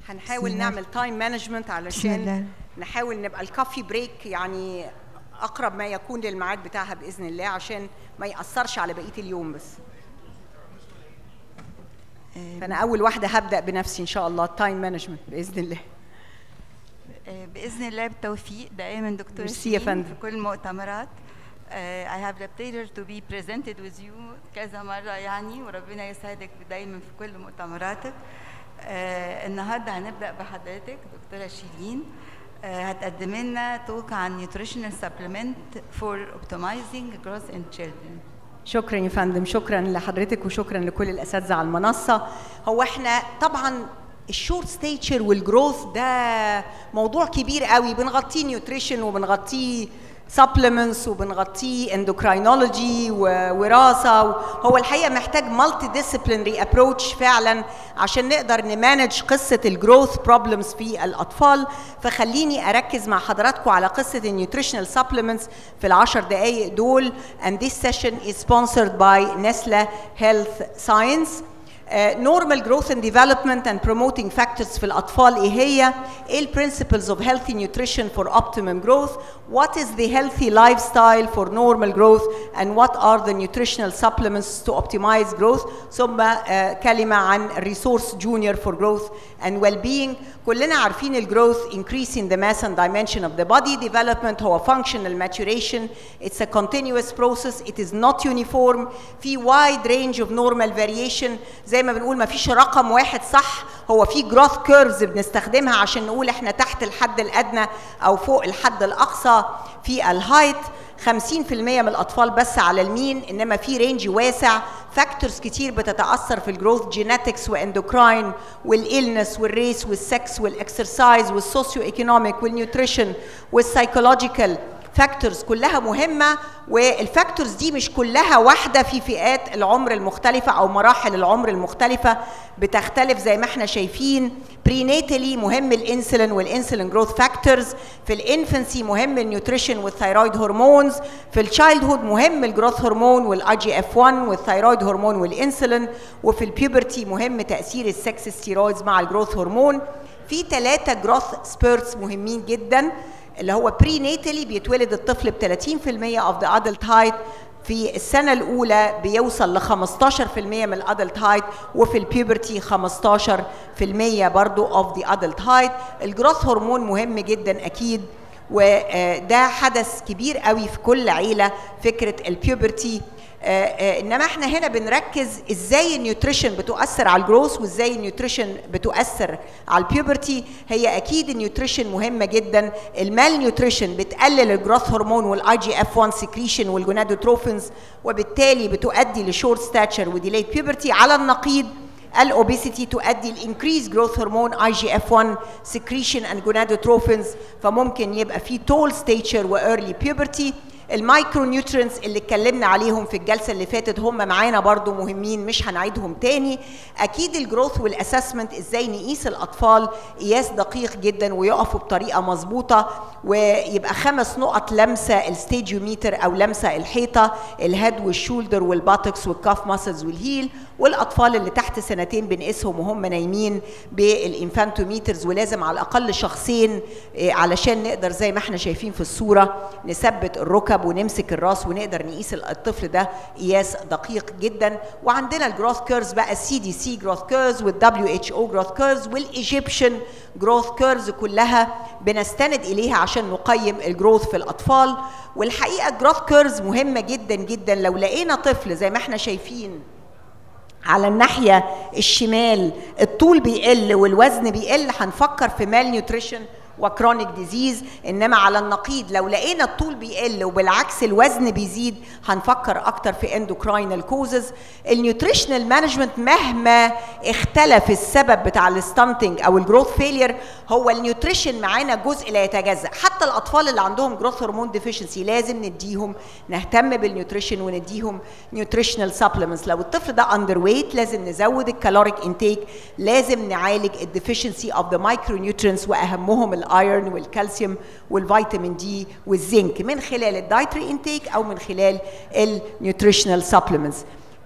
هنحاول بسم الله. نعمل تايم مانجمنت بسم علشان الله. نحاول نبقى الكافي بريك يعني اقرب ما يكون للميعاد بتاعها باذن الله عشان ما ياثرش على بقيه اليوم بس فانا اول واحده هبدا بنفسي ان شاء الله التايم مانجمنت باذن الله آه، باذن الله بالتوفيق دائما دكتور ميرسي يا شيرين فندم. في كل المؤتمرات آه، I have the pleasure to be presented with you كذا مرة يعني وربنا يسعدك دايما في كل مؤتمراتك آه، النهاردة هنبدأ بحضرتك دكتورة شيرين آه، هتقدم لنا توك عن nutritional supplement for optimizing growth in children شكرا يا فندم شكرا لحضرتك وشكرا لكل الاساتذه على المنصه هو احنا طبعا الشورت ستيتشر والجروث ده موضوع كبير قوي بنغطيه نيوتريشن وبنغطيه سبلمنتس وبنغطيه اندوكراينولوجي ووراثه هو الحقيقه محتاج مالتي ديسيبلينري ابروتش فعلا عشان نقدر نمانج قصه الجروث بروبلمز في الاطفال فخليني اركز مع حضراتكم على قصه النيوتريشنال سبلمنتس في العشر دقائق دول and this session is sponsored by Nestle Health Science Uh, normal growth and development and promoting factors في الأطفال إيه هي؟ إيه ال principles of healthy nutrition for optimum growth? What is the healthy lifestyle for normal growth? And what are the nutritional supplements to optimize growth? ثم uh, كلمة عن resource junior for growth and well-being. كلنا عارفين الجروث increasing the mass and dimension of the body development هو functional maturation it's a continuous process it is not uniform في wide range of normal variation زي ما بنقول ما فيش رقم واحد صح هو في growth curves بنستخدمها عشان نقول احنا تحت الحد الادنى او فوق الحد الاقصى في الهايت 50% من الاطفال بس على المين انما في رينج واسع فاكتورز كتير بتتاثر في الجروث جينetics واندوكراين والالنس والريس والسكس والاكسرسايز والسوسيو ايكونوميك والنيوتريشن والسايكولوجيكال فاكتورز كلها مهمه والفاكتورز دي مش كلها واحده في فئات العمر المختلفه او مراحل العمر المختلفه بتختلف زي ما احنا شايفين بريناتالي مهم الانسولين والانسولين جروث فاكتورز في الانفنسي مهم النيوتريشن والثايرويد هرمونز في التشايلد هود مهم الجروث هرمون والاي جي اف 1 والثايرويد هرمون والانسولين وفي البيوبرتي مهم تاثير السكس ستيرويدز مع الجروث هرمون في ثلاثه جروث سبيرتس مهمين جدا اللي هو بري ناتالي بيتولد الطفل ب 30% اوف ذا ادلت هايت في السنة الأولى بيوصل ل 15% من الأدلت هايت وفي البيوبرتي 15% برضو اوف ذا أدلت هايت الجروث هرمون مهم جدا أكيد وده حدث كبير قوي في كل عيلة فكرة البيوبرتي آه، آه، انما احنا هنا بنركز ازاي النيوتريشن بتؤثر على الجروث وازاي النيوتريشن بتؤثر على البيوبرتي هي اكيد النيوتريشن مهمه جدا المال نيوتريشن بتقلل الجروث هرمون والاي جي اف 1 سكريشن والجونادوتروفنز وبالتالي بتؤدي لشورت ستاتشر وديليت بيوبرتي على النقيض الاوبيسيتي تؤدي الانكريز جروث هرمون اي جي اف 1 سكريشن اند جونادوتروفنز فممكن يبقى في تول ستيتشر وايرلي بيوبرتي المايكرو نيوترينز اللي اتكلمنا عليهم في الجلسه اللي فاتت هم معانا برضو مهمين مش هنعيدهم تاني اكيد الجروث والاسسمنت ازاي نقيس الاطفال قياس دقيق جدا ويقفوا بطريقه مظبوطه ويبقى خمس نقط لمسه الستيجيوميتر او لمسه الحيطه الهيد والشولدر والباتكس والكاف ماسلز والهيل والاطفال اللي تحت سنتين بنقيسهم وهم نايمين بالانفانتوميترز ولازم على الاقل شخصين إيه، علشان نقدر زي ما احنا شايفين في الصوره نثبت الركب ونمسك الراس ونقدر نقيس الطفل ده قياس دقيق جدا وعندنا الجروث كيرز بقى السي دي سي جروث كيرز والدبليو اتش او جروث كيرز والايجيبشن جروث كيرز كلها بنستند اليها عشان نقيم الجروث في الاطفال والحقيقه الجروث كيرز مهمه جدا جدا لو لقينا طفل زي ما احنا شايفين على الناحية الشمال الطول بيقل والوزن بيقل هنفكر في مال نيوتريشن وكرونيك ديزيز انما على النقيض لو لقينا الطول بيقل وبالعكس الوزن بيزيد هنفكر اكتر في اندوكراينال كوزز النيوتريشنال مانجمنت مهما اختلف السبب بتاع الستانتنج او الجروث فيلير هو النيوتريشن معانا جزء لا يتجزا حتى الاطفال اللي عندهم جروث هرمون ديفيشنسي لازم نديهم نهتم بالنيوتريشن ونديهم نيوتريشنال سبلمنتس لو الطفل ده اندر ويت لازم نزود الكالوريك انتيك لازم نعالج الديفيشنسي اوف ذا مايكرو نيوترينز واهمهم الايرون والكالسيوم والفيتامين دي والزنك من خلال الدايتري انتيك او من خلال النيوتريشنال سبلمنتس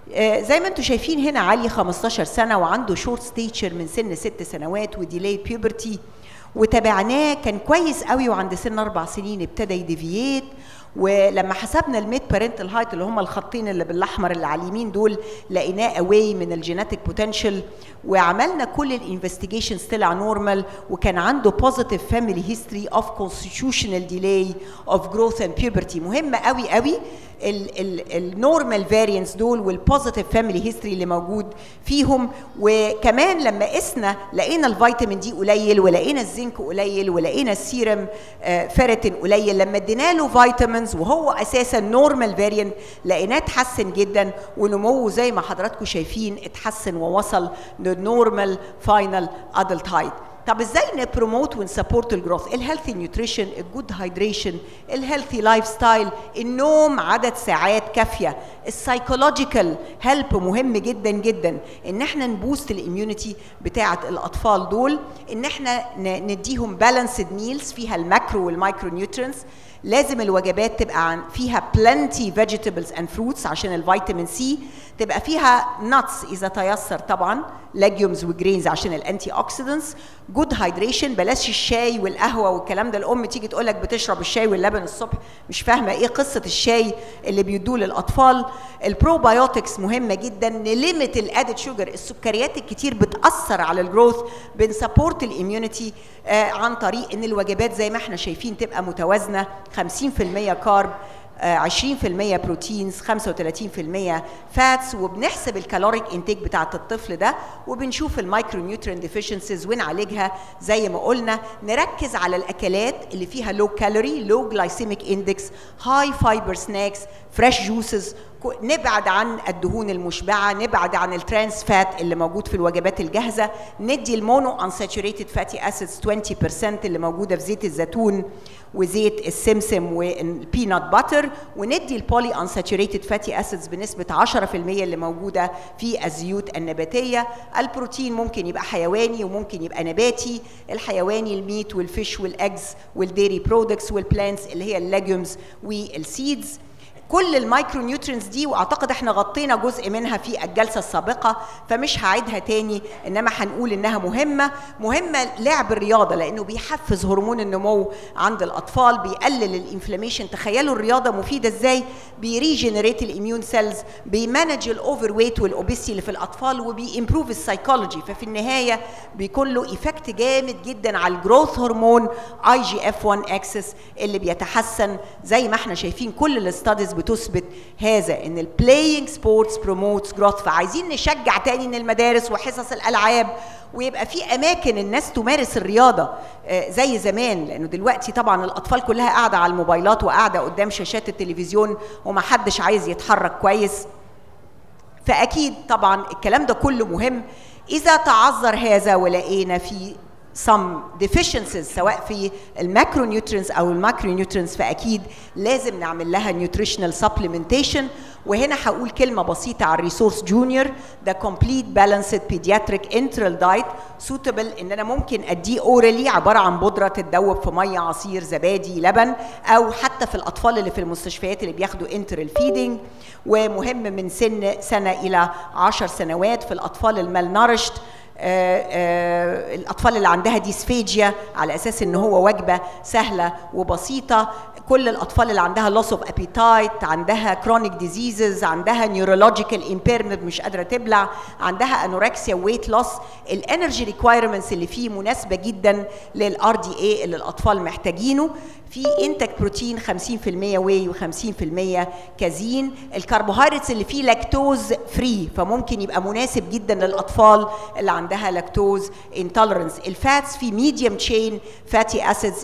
آه، زي ما انتم شايفين هنا علي 15 سنه وعنده شورت ستيتشر من سن ست سنوات وديلي بيوبرتي وتابعناه كان كويس قوي وعند سن اربع سنين ابتدى يديفييت ولما حسبنا الميد بارنتال هايت اللي هم الخطين اللي بالاحمر اللي على اليمين دول لقيناه اواي من الجينيتك بوتنشال وعملنا كل الانفستيجيشنز طلع نورمال وكان عنده بوزيتيف فاميلي هيستوري اوف كونستيتيوشنال ديلي اوف جروث اند بيوبرتي مهم قوي قوي النورمال فاريانس دول والبوزيتيف فاميلي هيستوري اللي موجود فيهم وكمان لما قسنا لقينا الفيتامين دي قليل ولقينا الزنك قليل ولقينا السيرم فيرتين قليل لما ادينا له فيتامينز وهو اساسا نورمال فاريانت لقيناه اتحسن جدا ونموه زي ما حضراتكم شايفين اتحسن ووصل للنورمال فاينل ادلت هايت طب ازاي نبروموت ونسبورت الجروث الهيلثي نيوتريشن الجود هايدريشن الهيلثي لايف ستايل النوم عدد ساعات كافيه السايكولوجيكال هيلب مهم جدا جدا ان احنا نبوست الاميونيتي بتاعه الاطفال دول ان احنا نديهم بالانسد ميلز فيها الماكرو والمايكرو نيوترينز لازم الوجبات تبقى عن فيها plenty vegetables and fruits عشان الفيتامين سي تبقى فيها nuts اذا تيسر طبعا legumes وجرينز عشان الانتي اوكسيدنتس جود هايدريشن بلاش الشاي والقهوه والكلام ده الام تيجي تقول لك بتشرب الشاي واللبن الصبح مش فاهمه ايه قصه الشاي اللي بيدوه للاطفال البروبايوتكس مهمه جدا نليمت الادد شوجر السكريات الكتير بتاثر على الجروث بنسبورت الاميونيتي آه عن طريق ان الوجبات زي ما احنا شايفين تبقى متوازنه 50% كارب 20% بروتينز 35% فاتس وبنحسب الكالوريك انتيك بتاعه الطفل ده وبنشوف المايكرو نيوترين ديفيشنسيز ونعالجها زي ما قلنا نركز على الاكلات اللي فيها لو كالوري لو جلايسيميك اندكس هاي فايبر سناكس فريش جوسز نبعد عن الدهون المشبعه نبعد عن الترانس فات اللي موجود في الوجبات الجاهزه ندي المونو انساتوريتد فاتي اسيدز 20% اللي موجوده في زيت الزيتون وزيت السمسم والبينات باتر وندي البولي انساتوريتد فاتي اسيدز بنسبه 10% اللي موجوده في الزيوت النباتيه البروتين ممكن يبقى حيواني وممكن يبقى نباتي الحيواني الميت والفيش والاجز والديري برودكتس والبلانتس اللي هي الليجومز والسيدز كل المايكرو نيوترينز دي واعتقد احنا غطينا جزء منها في الجلسه السابقه فمش هعيدها تاني انما هنقول انها مهمه مهمه لعب الرياضه لانه بيحفز هرمون النمو عند الاطفال بيقلل الانفلاميشن تخيلوا الرياضه مفيده ازاي بيريجنريت الاميون سيلز بيمانج الاوفر ويت والاوبيسي اللي في الاطفال وبيمبروف السايكولوجي ففي النهايه بيكون له ايفكت جامد جدا على الجروث هرمون اي جي اف 1 اكسس اللي بيتحسن زي ما احنا شايفين كل الاستاديز بتثبت هذا ان البلاينج سبورتس بروموتس جروث فعايزين نشجع تاني ان المدارس وحصص الالعاب ويبقى في اماكن الناس تمارس الرياضه زي زمان لانه دلوقتي طبعا الاطفال كلها قاعده على الموبايلات وقاعده قدام شاشات التلفزيون ومحدش عايز يتحرك كويس فاكيد طبعا الكلام ده كله مهم اذا تعذر هذا ولقينا في some deficiencies سواء في الماكرو نيوترينز او الماكرو نيوترينز فاكيد لازم نعمل لها نيوتريشنال supplementation وهنا هقول كلمه بسيطه على الريسورس جونيور ده كومبليت بالانسد بيدياتريك انترال دايت سوتبل ان انا ممكن اديه اورالي عباره عن بودره تتذوب في ميه عصير زبادي لبن او حتى في الاطفال اللي في المستشفيات اللي بياخدوا انترال فيدنج ومهم من سن سنه الى 10 سنوات في الاطفال المالنارشت آه آه الاطفال اللي عندها ديسفيجيا على اساس ان هو وجبه سهله وبسيطه كل الاطفال اللي عندها لوس اوف ابيتايت عندها كرونيك ديزيزز عندها نيورولوجيكال امبيرمنت مش قادره تبلع عندها انوركسيا ويت لوس الانرجي ريكوايرمنتس اللي فيه مناسبه جدا للار دي اي اللي الاطفال محتاجينه في انتك بروتين 50% واي و50% كازين الكربوهيدراتس اللي فيه لاكتوز فري فممكن يبقى مناسب جدا للاطفال اللي عندها لاكتوز انتولرنس الفاتس في ميديوم تشين فاتي اسيدز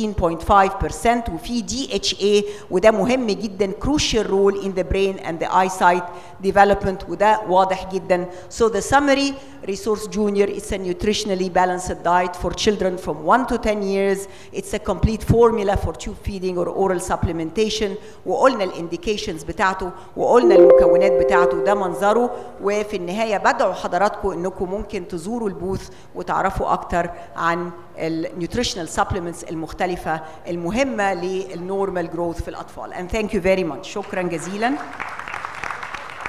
18.5% وفي دي اتش اي وده مهم جدا crucial role in the brain and the eyesight development وده واضح جدا so the summary resource junior it's a nutritionally balanced diet for children from 1 to 10 years it's a complete formula for tube feeding or oral supplementation وقلنا الانديكيشنز بتاعته وقلنا المكونات بتاعته ده منظره وفي النهايه بدعو حضراتكم انكم ممكن تزوروا البوث وتعرفوا اكتر عن النيوتريشنال سبلمنتس المختلفه المهمه للنورمال جروث في الاطفال and thank you very much شكرا جزيلا